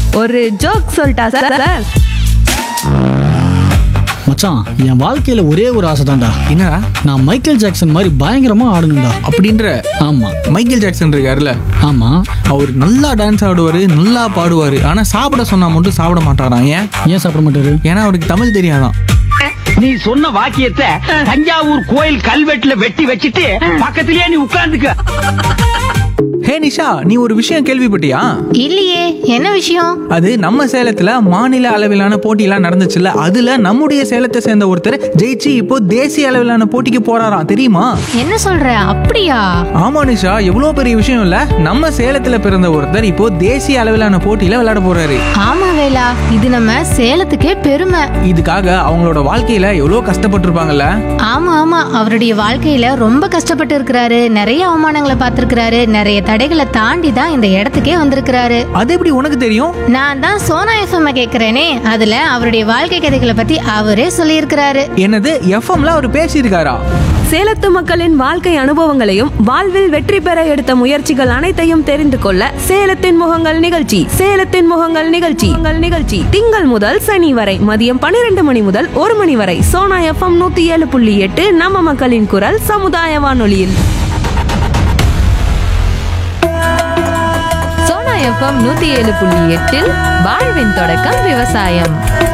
ஒரு ஜோக் சொல்லிட்டா sir sir மச்சான் என் வாழ்க்கையில ஒரே ஒரு ஆசை தான்டா என்னடா நான் மைக்கேல் ஜாக்சன் மாதிரி பயங்கரமா ஆடணும்டா அப்படின்ற ஆமா மைக்கேல் ஜாக்சன் இருக்காருல்ல ஆமா அவர் நல்லா டான்ஸ் ஆடுவார் நல்லா பாடுவார் ஆனால் சாப்பிட சொன்னா மட்டும் சாப்பிட மாட்டாராம் ஏன் ஏன் சாப்பிட மாட்டாரு ஏன்னா அவருக்கு தமிழ் தெரியாதான் நீ சொன்ன வாக்கியத்தை தஞ்சாவூர் கோயில் கல்வெட்டுல வெட்டி வச்சிட்டு பக்கத்திலேயே நீ உட்கார்ந்துக்க ஹே நிஷா நீ ஒரு விஷயம் கேள்விப்பட்டியா இல்லையே என்ன விஷயம் அது நம்ம சேலத்துல மாநில அளவிலான போட்டியெல்லாம் நடந்துச்சுல்ல அதுல நம்முடைய சேலத்தை சேர்ந்த ஒருத்தர் ஜெயிச்சு இப்போ தேசிய அளவிலான போட்டிக்கு போறாராம் தெரியுமா என்ன சொல்ற அப்படியா ஆமா நிஷா எவ்வளவு பெரிய விஷயம் இல்ல நம்ம சேலத்துல பிறந்த ஒருத்தர் இப்போ தேசிய அளவிலான போட்டியில விளையாட போறாரு ஆமா வேலா இது நம்ம சேலத்துக்கே பெருமை இதுக்காக அவங்களோட வாழ்க்கையில எவ்வளவு கஷ்டப்பட்டிருப்பாங்கல்ல ஆமா ஆமா அவருடைய வாழ்க்கையில ரொம்ப கஷ்டப்பட்டு இருக்கிறாரு நிறைய அவமானங்களை பார்த்திருக்கிறாரு நிறைய தடைகளை தாண்டி தான் இந்த இடத்துக்கே வந்திருக்கிறாரு அது எப்படி உனக்கு தெரியும் நான் தான் சோனா எஃப்எம் கேக்குறேனே அதுல அவருடைய வாழ்க்கை கதைகளை பத்தி அவரே சொல்லியிருக்கிறாரு என்னது எஃப்எம்ல அவர் பேசியிருக்காரா சேலத்து மக்களின் வாழ்க்கை அனுபவங்களையும் வாழ்வில் வெற்றி பெற எடுத்த முயற்சிகள் அனைத்தையும் தெரிந்து கொள்ள சேலத்தின் முகங்கள் நிகழ்ச்சி சேலத்தின் முகங்கள் நிகழ்ச்சி உங்கள் நிகழ்ச்சி திங்கள் முதல் சனி வரை மதியம் பன்னிரண்டு மணி முதல் ஒரு மணி வரை சோனா எஃப்எம் நூத்தி ஏழு புள்ளி எட்டு நம்ம மக்களின் குரல் சமுதாய வானொலியில் சோனா எஃப்எம் நூத்தி ஏழு புள்ளி எட்டில் வாழ்வின் தொடக்கம் விவசாயம்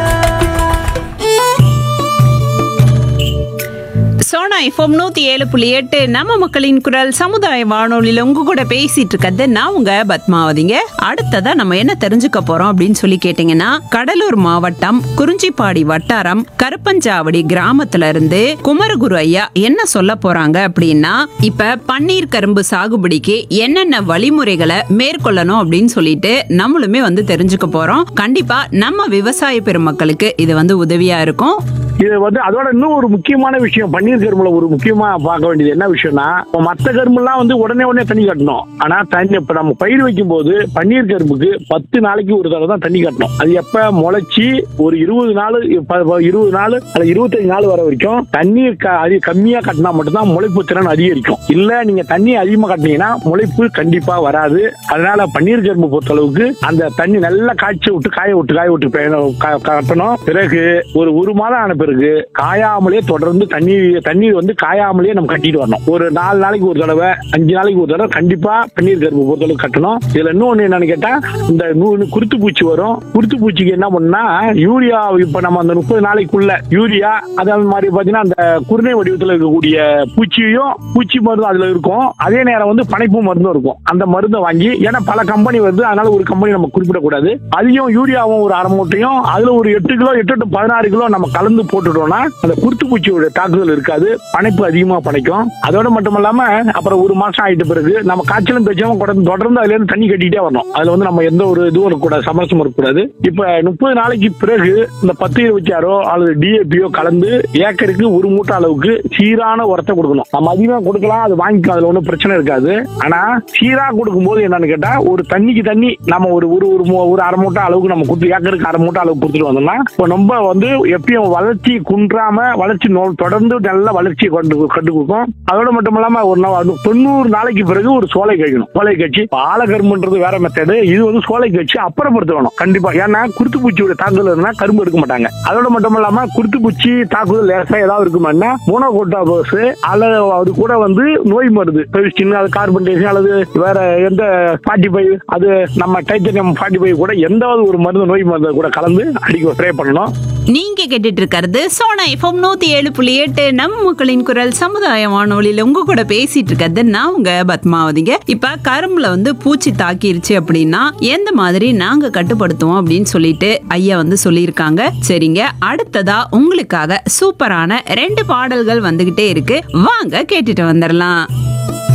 சோனா எஃப்எம் நூத்தி ஏழு புள்ளி எட்டு நம்ம மக்களின் குரல் சமுதாய வானொலியில உங்க கூட பேசிட்டு இருக்கிறது நான் உங்க பத்மாவதிங்க அடுத்ததா நம்ம என்ன தெரிஞ்சுக்க போறோம் அப்படின்னு சொல்லி கேட்டீங்கன்னா கடலூர் மாவட்டம் குறிஞ்சிப்பாடி வட்டாரம் கருப்பஞ்சாவடி கிராமத்துல இருந்து குமரகுரு ஐயா என்ன சொல்ல போறாங்க அப்படின்னா இப்ப பன்னீர் கரும்பு சாகுபடிக்கு என்னென்ன வழிமுறைகளை மேற்கொள்ளணும் அப்படின்னு சொல்லிட்டு நம்மளுமே வந்து தெரிஞ்சுக்க போறோம் கண்டிப்பா நம்ம விவசாய பெருமக்களுக்கு இது வந்து உதவியா இருக்கும் இது வந்து அதோட இன்னும் ஒரு முக்கியமான விஷயம் பன்னீர் கரும்புல ஒரு முக்கியமா பார்க்க வேண்டியது என்ன விஷயம்னா இப்போ மத்த கரும்புலாம் வந்து உடனே உடனே தண்ணி கட்டணும் ஆனா தண்ணி இப்ப நம்ம பயிர் வைக்கும் போது பன்னீர் கரும்புக்கு பத்து நாளைக்கு ஒரு தடவை தான் தண்ணி கட்டணும் அது எப்ப முளைச்சி ஒரு இருபது நாள் ப- ப- இருபது நாள் அல்ல இருபத்தஞ்சு நாள் வர வரைக்கும் தண்ணீர் க- அதிக கம்மியா கட்டினா மட்டும்தான் முளைப்பு திறன் அதிகரிக்கும் இல்ல நீங்க தண்ணி அதிகமா கட்டினீங்கன்னா முளைப்பு கண்டிப்பா வராது அதனால பன்னீர் கரும்பு பொறுத்த அளவுக்கு அந்த தண்ணி நல்லா காய்ச்சி விட்டு காய விட்டு காய விட்டு பே- க- கட்டணும் பிறகு ஒரு ஒரு மாதம் ஆன பிறகு காயாமலே தொடர்ந்து தண்ணீர் தண்ணீர் வந்து காயாமலே நம்ம கட்டிட்டு வரணும் ஒரு நாலு நாளைக்கு ஒரு தடவை அஞ்சு நாளைக்கு ஒரு தடவை கண்டிப்பா பன்னீர் கரும்பு பொறுத்த அளவுக்கு கட்டணும் இதுல இன்னொன்னு என்னன்னு கேட்டா இந்த நூ- குருத்து பூச்சி வரும் குருத்து பூச்சிக்கு என்ன பண்ணா யூரியா இப்ப நம்ம அந்த முப்பது நாளைக்குள்ள யூரியா அதே மாதிரி பாத்தீங்கன்னா அந்த குருணை வடிவத்துல இருக்கக்கூடிய பூச்சியும் பூச்சி மருந்து அதுல இருக்கும் அதே நேரம் வந்து பனைப்பு மருந்தும் இருக்கும் அந்த மருந்தை வாங்கி ஏன்னா பல கம்பெனி வருது அதனால ஒரு கம்பெனி நம்ம குறிப்பிடக்கூடாது அதையும் யூரியாவும் ஒரு அரை மூட்டையும் அதுல ஒரு எட்டு கிலோ எட்டு டு பதினாறு கிலோ நம்ம கலந்து போட்டுட்டோம்னா அந்த குருத்து பூச்சியோட தாக்குதல் இருக்காது பனைப்பு அதிகமா பனைக்கும் அதோட மட்டும் இல்லாம அப்புறம் ஒரு மாசம் ஆயிட்ட பிறகு நம்ம காய்ச்சலும் பேச்சாம தொடர்ந்து தொடர்ந்து அதுல இருந்து தண்ணி கட்டிட்டே வரணும் அதுல வந்து நம்ம எந்த ஒரு இதுவும் இருக்கக்கூடாது சமரசம் இருக்கக்கூடாது இப்ப முப்பது நாளைக்கு பிறகு இந்த பத்து இருபத்தாறோ அல்லது டிஏபியோ கலந்து ஏக்கருக்கு ஒரு மூட்டை அளவுக்கு சீரான உரத்தை கொடுக்கணும் நம்ம அதிகமா கொடுக்கலாம் அது வாங்கிக்கலாம் அதுல ஒன்றும் பிரச்சனை இருக்காது ஆனா சீரா கொடுக்கும்போது என்னன்னு கேட்டா ஒரு தண்ணிக்கு தண்ணி நம்ம ஒரு ஒரு ஒரு மூ- ஒரு அரை மூட்டை அளவுக்கு நம்ம கொடுத்து ஏக்கருக்கு அரை மூட்டை அளவுக்கு கொடுத்துட்டு வந்தோம்னா இப்போ நம்ம வந்து எப்பயும் வளர்ச்சி குன்றாம வளர்ச்சி நோ- தொடர்ந்து நல்ல வளர்ச்சியை கொண்டு கண்டு கொடுக்கும் அதோட மட்டும் இல்லாம ஒரு நா- அது தொண்ணூறு நாளைக்கு பிறகு ஒரு சோலை கழிக்கணும் சோலை கட்சி பாலகரும்புன்றது வேற மெத்தடு இது வந்து சோலை கட்சி அப்புறப்படுத்தணும் கண்டிப்பா ஏன்னா குருத்து பூச்சியோட தாக்குதல் இருந்தா கரும்பு எடுக்க மாட்டாங்க அதோட மட்டும் இல்லாம குருத்து பூச்சி தாக்குதல் லேசா ஏதாவது இருக்குமான்னா மோனோகோட்டா போஸ் அல்லது அது கூட வந்து நோய் மருந்து பெவிஸ்டின் அது கார்பன் டை அல்லது வேற எந்த ஃபார்ட்டி ஃபைவ் அது நம்ம டைட்டனியம் ஃபார்ட்டி ஃபைவ் கூட எந்த ஒரு மருந்து நோய் மருந்து கூட கலந்து அடிக்க ஸ்ப்ரே பண்ணணும் நீங்க கேட்டுட்டு இருக்கிறது சோனா எஃப்எம் நூத்தி ஏழு புள்ளி எட்டு நம்ம மக்களின் குரல் சமுதாய வானொலியில உங்க கூட பேசிட்டு இருக்கிறது நான் உங்க பத்மாவதிங்க இப்ப கரும்புல வந்து பூச்சி தாக்கிருச்சு அப்படின்னா எந்த மாதிரி நாங்க கட்டுப்படுத்துவோம் அப்படின்னு சொல்லிட்டு ஐயா வந்து சொல்லியிருக்காங்க சரிங்க அடுத்ததா உங்களுக்காக சூப்பரான ரெண்டு பாடல்கள் வந்துகிட்டே இருக்கு வாங்க கேட்டுட்டு வந்துடலாம்